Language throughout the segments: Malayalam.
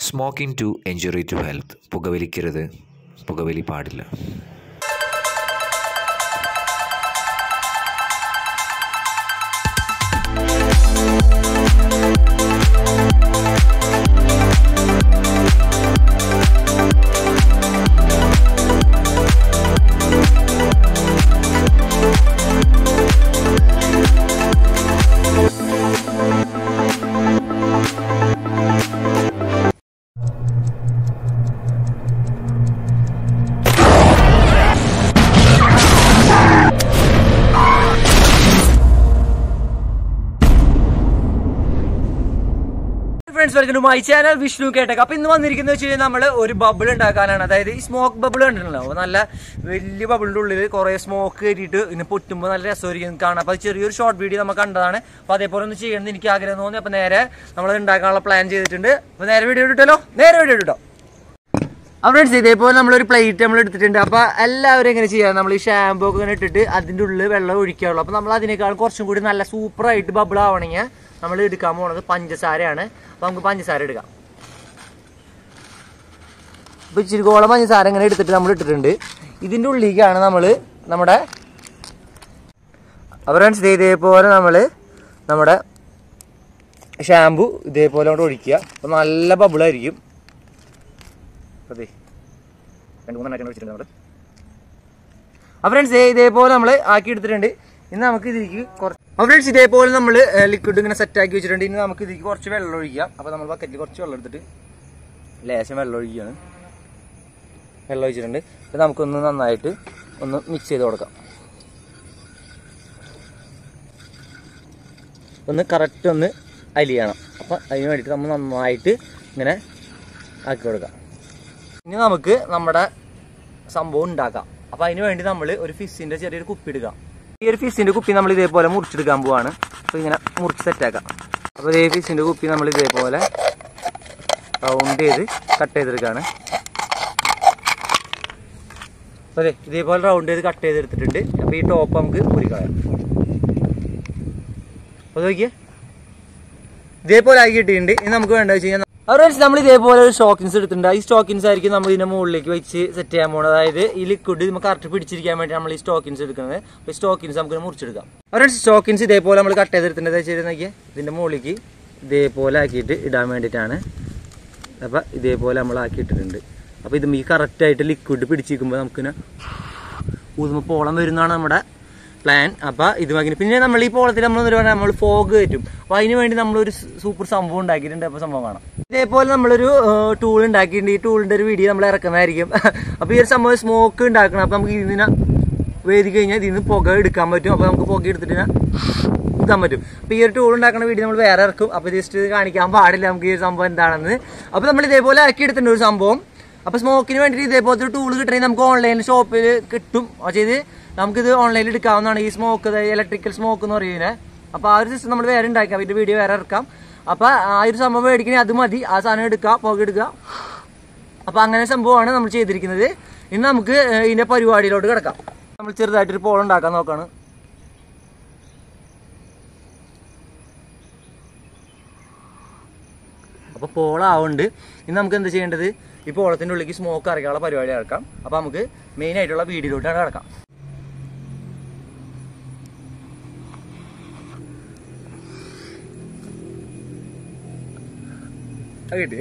Smoking to injury to health പുകവലിക്കരുത് പുകവലി പാടില്ല friends welcome to my channel Vishnu കേട്ടേക്ക് അപ്പൊ ഇന്ന് വന്നിരിക്കുന്നത് വെച്ച് കഴിഞ്ഞാൽ നമ്മൾ ഒരു ബബിൾ ഉണ്ടാക്കാനാണ് അതായത് ഈ സ്മോക്ക് ബബിൾ കണ്ടിട്ടുണ്ടല്ലോ അപ്പൊ നല്ല വലിയ ബബിളിന്റെ ഉള്ളിൽ കുറെ സ്മോക്ക് കയറ്റിയിട്ട് ഇങ്ങനെ പൊട്ടുമ്പോൾ നല്ല രസമായിരിക്കും കാണാം അപ്പൊ അത് ചെറിയൊരു ഷോർട്ട് വീഡിയോ നമ്മൾ കണ്ടതാണ് അപ്പൊ അതേപോലെ ഒന്ന് ചെയ്യണമെന്ന് എനിക്ക് ആഗ്രഹം തോന്നി അപ്പൊ നേരെ നമ്മൾ ഉണ്ടാക്കാനുള്ള പ്ലാൻ ചെയ്തിട്ടുണ്ട് അപ്പൊ നേരെ വീഡിയോ ഇട്ടോ നേരെ വീഡിയോ ഇട്ടോ അപ്പോൾ ഫ്രണ്ട്സ് ഇതേപോലെ നമ്മളൊരു പ്ലേറ്റ് നമ്മൾ എടുത്തിട്ടുണ്ട് അപ്പോൾ എല്ലാവരും എങ്ങനെ ചെയ്യാം നമ്മൾ ഈ ഷാമ്പൂ ഒക്കെ ഇങ്ങനെ ഇട്ടിട്ട് അതിൻ്റെ ഉള്ളിൽ വെള്ളം ഒഴിക്കാറുള്ളൂ അപ്പോൾ നമ്മൾ അതിനേക്കാൾ കുറച്ചും കൂടി നല്ല സൂപ്പറായിട്ട് ബബിൾ ആവണമെങ്കിൽ നമ്മൾ എടുക്കാൻ പോകുന്നത് പഞ്ചസാരയാണ് അപ്പോൾ നമുക്ക് പഞ്ചസാര എടുക്കാം അപ്പോൾ ഇച്ചിരി കോളം പഞ്ചസാര ഇങ്ങനെ എടുത്തിട്ട് നമ്മൾ ഇട്ടിട്ടുണ്ട് ഇതിൻ്റെ ഉള്ളിലേക്കാണ് നമ്മൾ നമ്മുടെ അപ്പോൾ ഫ്രണ്ട്സ് ഇതേപോലെ നമ്മൾ നമ്മുടെ ഷാമ്പു ഇതേപോലെ കൊണ്ട് ഒഴിക്കുക അപ്പോൾ നല്ല ബബിളായിരിക്കും അതെ രണ്ട് മൂന്നെണ്ണം വെച്ചിട്ടുണ്ട് നമ്മൾ അപ്പോൾ ഫ്രണ്ട്സ് ഇതേപോലെ നമ്മൾ ആക്കി എടുത്തിട്ടുണ്ട് ഇനി നമുക്ക് ഇതിലേക്ക് കുറച്ച് അപ്പോൾ ഫ്രണ്ട്സ് ഇതേപോലെ നമ്മൾ ലിക്വിഡ് ഇങ്ങനെ സെറ്റ് ആക്കി വെച്ചിട്ടുണ്ട് ഇനി നമുക്ക് ഇതിലേക്ക് കുറച്ച് വെള്ളം ഒഴിക്കാം അപ്പോൾ നമ്മൾ ബക്കറ്റിൽ കുറച്ച് വെള്ളം എടുത്തിട്ട് ലേശം വെള്ളം ഒഴിക്കുകയാണ് വെള്ളം ഒഴിച്ചിട്ടുണ്ട് ഇത് നമുക്കൊന്ന് നന്നായിട്ട് ഒന്ന് മിക്സ് ചെയ്ത് കൊടുക്കാം ഒന്ന് കറക്റ്റ് ഒന്ന് അലിയണം അപ്പം അതിന് വേണ്ടിയിട്ട് നമ്മൾ നന്നായിട്ട് ഇങ്ങനെ ആക്കി കൊടുക്കാം ഇനി നമുക്ക് നമ്മുടെ സംഭവം ഉണ്ടാക്കാം അപ്പം അതിന് വേണ്ടി നമ്മൾ ഒരു ഫിഷിൻ്റെ ചെറിയൊരു കുപ്പി എടുക്കാം ഈ ഒരു ഫിഷിൻ്റെ കുപ്പി നമ്മൾ ഇതേപോലെ മുറിച്ചെടുക്കാൻ പോവാണ് അപ്പോൾ ഇങ്ങനെ മുറിച്ച് സെറ്റാക്കാം അപ്പോൾ ഇതേ ഫിഷിൻ്റെ കുപ്പി നമ്മൾ ഇതേപോലെ റൗണ്ട് ചെയ്ത് കട്ട് ചെയ്തെടുക്കുകയാണ് അപ്പോൾ അതെ ഇതേപോലെ റൗണ്ട് ചെയ്ത് കട്ട് ചെയ്തെടുത്തിട്ടുണ്ട് അപ്പോൾ ഈ ടോപ്പ് നമുക്ക് മുറിക്കളയാം അപ്പോൾ നോക്കിയേ ഇതേപോലെ ആക്കി കിട്ടിയിട്ടുണ്ട് ഇനി നമുക്ക് വേണ്ടത് വെച്ച് കഴിഞ്ഞാൽ അവർ നമ്മൾ ഇതേപോലെ ഒരു സ്റ്റോക്കിൻസ് എടുത്തിട്ടുണ്ട് ഈ സ്റ്റോക്കിൻസ് ആയിരിക്കും നമ്മൾ ഇതിന്റെ മുകളിലേക്ക് വെച്ച് സെറ്റ് ചെയ്യാൻ പോകുന്നത് അതായത് ഈ ലിക്വിഡ് നമുക്ക് കറക്റ്റ് പിടിച്ചിരിക്കാൻ വേണ്ടി നമ്മൾ ഈ സ്റ്റോക്കിൻസ് എടുക്കുന്നത് അപ്പോൾ ഈ സ്റ്റോക്കിൻസ് നമുക്ക് മുറിച്ചെടുക്കാം അവർ സ്റ്റോക്കിൻസ് ഇതേപോലെ നമ്മൾ കട്ട് ചെയ്തെടുത്തിട്ടുണ്ട് വെച്ച് നോക്കിയാൽ ഇതിന്റെ മുകളിലേക്ക് ഇതേപോലെ ആക്കിയിട്ട് ഇടാൻ വേണ്ടിയിട്ടാണ് അപ്പോൾ ഇതേപോലെ നമ്മൾ ആക്കിയിട്ടിട്ടുണ്ട് അപ്പോൾ ഇത് ഈ കറക്റ്റായിട്ട് ലിക്വിഡ് പിടിച്ചിരിക്കുമ്പോൾ നമുക്കിങ്ങനെ ഊതുമ്പോൾ പോളം വരുന്നതാണ് നമ്മുടെ പ്ലാൻ അപ്പോൾ ഇത് വാങ്ങി പിന്നെ നമ്മൾ ഈ പോളത്തിൽ നമ്മൾ എന്ന് പറഞ്ഞാൽ നമ്മൾ ഫോഗ് കയറ്റും അപ്പോൾ അതിന് വേണ്ടി നമ്മളൊരു സൂപ്പർ സംഭവം ഉണ്ടാക്കിയിട്ടുണ്ട് അപ്പോൾ സംഭവം കാണാം ഇതേപോലെ നമ്മളൊരു ടൂൾ ഉണ്ടാക്കിയിട്ടുണ്ട് ഈ ടൂളിൻ്റെ ഒരു വീഡിയോ നമ്മൾ ഇറക്കുന്നതായിരിക്കും അപ്പോൾ ഈ ഒരു സംഭവം സ്മോക്ക് ഉണ്ടാക്കണം അപ്പോൾ നമുക്ക് ഇതിനെ വേദി കഴിഞ്ഞാൽ ഇതിൽ നിന്ന് പുക എടുക്കാൻ പറ്റും അപ്പോൾ നമുക്ക് പുക എടുത്തിട്ട് എടുക്കാൻ പറ്റും അപ്പോൾ ഈ ഒരു ടൂൾ ഉണ്ടാക്കുന്ന വീഡിയോ നമ്മൾ വേറെ ഇറക്കും അപ്പോൾ ജസ്റ്റ് കാണിക്കാൻ പാടില്ല നമുക്ക് ഈ ഒരു സംഭവം എന്താണെന്ന് അപ്പോൾ നമ്മൾ ഇതേപോലെ ആക്കി എടുത്തിട്ടുണ്ട് ഒരു സംഭവം അപ്പോൾ സ്മോക്കിന് വേണ്ടിയിട്ട് ഇതേപോലത്തെ ഒരു ടൂൾ കിട്ടണമെങ്കിൽ നമുക്ക് ഓൺലൈനിൽ ഷോപ്പിൽ കിട്ടും ചെയ്ത് നമുക്കിത് ഓൺലൈനിൽ എടുക്കാവുന്നതാണ് ഈ സ്മോക്ക് ഇലക്ട്രിക്കൽ സ്മോക്ക് എന്ന് പറയുന്നത് അപ്പോൾ ആ ഒരു സിസ്റ്റം നമ്മൾ വേറെ ഉണ്ടാക്കാം അതിൻ്റെ വീഡിയോ വേറെ ഇറക്കാം അപ്പോൾ ആ ഒരു സംഭവം മേടിക്കണേ അത് മതി ആ സാധനം എടുക്കുക പുക എടുക്കുക അപ്പോൾ അങ്ങനെ സംഭവമാണ് നമ്മൾ ചെയ്തിരിക്കുന്നത് ഇനി നമുക്ക് ഇതിൻ്റെ പരിപാടിയിലോട്ട് കിടക്കാം നമ്മൾ ചെറുതായിട്ടൊരു പോളം ഉണ്ടാക്കാൻ നോക്കാണ് അപ്പോൾ പോളാവുണ്ട് ഇനി നമുക്ക് എന്ത് ചെയ്യേണ്ടത് ഈ പോളത്തിൻ്റെ ഉള്ളിലേക്ക് സ്മോക്ക് ഇറക്കാനുള്ള പരിപാടി ഇറക്കാം അപ്പോൾ നമുക്ക് മെയിൻ ആയിട്ടുള്ള വീഡിയോയിലോട്ടാണ് കിടക്കാം അത് കിട്ടി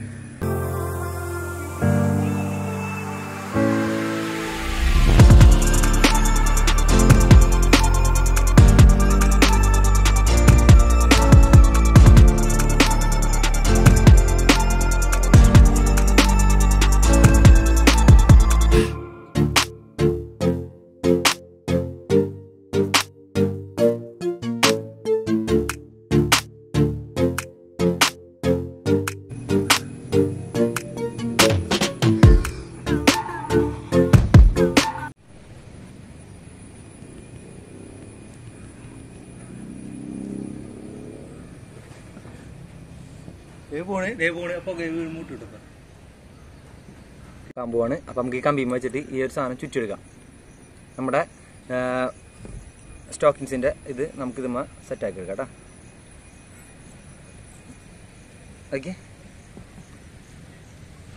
കമ്പുവാണ് അപ്പം നമുക്ക് ഈ കമ്പിയും വെച്ചിട്ട് ഈ ഒരു സാധനം ചുറ്റെടുക്കാം നമ്മുടെ സ്റ്റോക്കിങ്സിൻ്റെ ഇത് നമുക്ക് ഇതുമ്മ സെറ്റാക്കി എടുക്കാം കേട്ടോ ഓക്കെ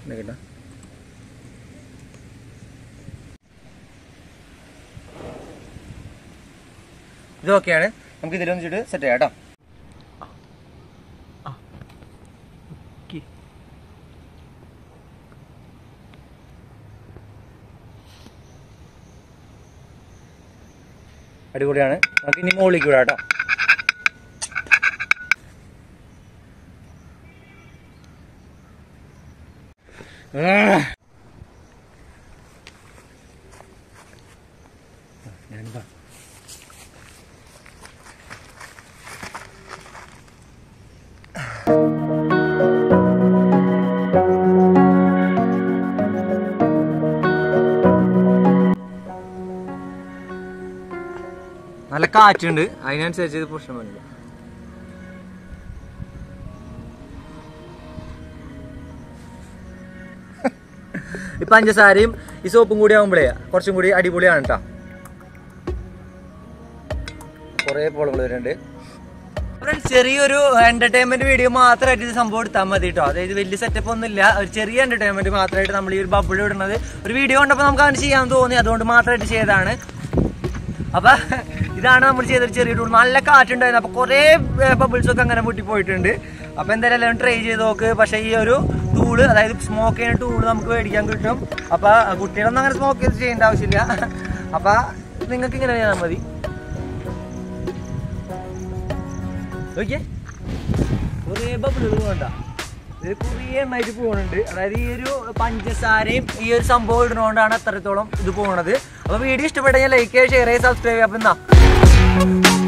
കേട്ടോ ഇതൊക്കെയാണ് നമുക്ക് ഇതിലൊന്ന് വെച്ചിട്ട് സെറ്റ് ചെയ്യാം കേട്ടോ അടിപൊളിയാണ് നമുക്ക് ഇനി മുകളിലേക്ക് വിടാം കേട്ടോ ആ. ഞാനിതാ. നല്ല കാറ്റുണ്ട് അതിനനുസരിച്ച് ഇത് പ്രശ്നം വരില്ല ഈ പഞ്ചസാരയും ഈ സോപ്പും കൂടി ആകുമ്പോഴേ കുറച്ചും കൂടി അടിപൊളിയാണ് കേട്ടോ കുറേ പോളുകൾ വരുന്നുണ്ട് ഫ്രണ്ട്സ് ചെറിയൊരു എന്റർടൈൻമെന്റ് വീഡിയോ മാത്രമായിട്ട് ഇത് സംഭവം എടുത്താൽ മതി കേട്ടോ അതായത് വലിയ സെറ്റപ്പ് ഒന്നും ഇല്ല ഒരു ചെറിയ എന്റർടൈൻമെന്റ് മാത്രമായിട്ട് നമ്മൾ ഈ ഒരു ബബിൾ ഇടുന്നത് ഒരു വീഡിയോ കണ്ടപ്പോൾ നമുക്ക് അങ്ങനെ ചെയ്യാൻ തോന്നി അതുകൊണ്ട് മാത്രമായിട്ട് ചെയ്തതാണ് അപ്പൊ ഇതാണ് നമ്മൾ ചെയ്തൊരു ചെറിയ ടൂൾ നല്ല കാറ്റുണ്ടായിരുന്നു അപ്പൊ കുറെ ബബിൾസ് ഒക്കെ അങ്ങനെ പൊട്ടി പോയിട്ടുണ്ട് അപ്പൊ എന്തായാലും എല്ലാവരും ട്രൈ ചെയ്ത് നോക്ക് പക്ഷെ ഈ ഒരു ടൂള് അതായത് സ്മോക്ക് ചെയ്യുന്ന ടൂള് നമുക്ക് മേടിക്കാൻ കിട്ടും അപ്പൊ കുട്ടികളൊന്നും അങ്ങനെ സ്മോക്ക് ചെയ്ത് ചെയ്യേണ്ട ആവശ്യമില്ല അപ്പൊ നിങ്ങൾക്ക് ഇങ്ങനെ ചെയ്താൽ മതി ഓക്കെ കുറേ ബബിളുകൾ വേണ്ട ഇത് കുറേ എണ്ണായിട്ട് പോകുന്നുണ്ട് അതായത് ഈ ഒരു പഞ്ചസാരയും ഈ ഒരു സംഭവം ഇടുന്നതുകൊണ്ടാണ് അത്രത്തോളം ഇത് പോകുന്നത് അപ്പൊ വീഡിയോ ഇഷ്ടപ്പെട്ടെങ്കിൽ ലൈക്ക് ചെയ്യുക ഷെയർ ചെയ്യുക സബ്സ്ക്രൈബ് ചെയ്യുക അപ്പം എന്നാ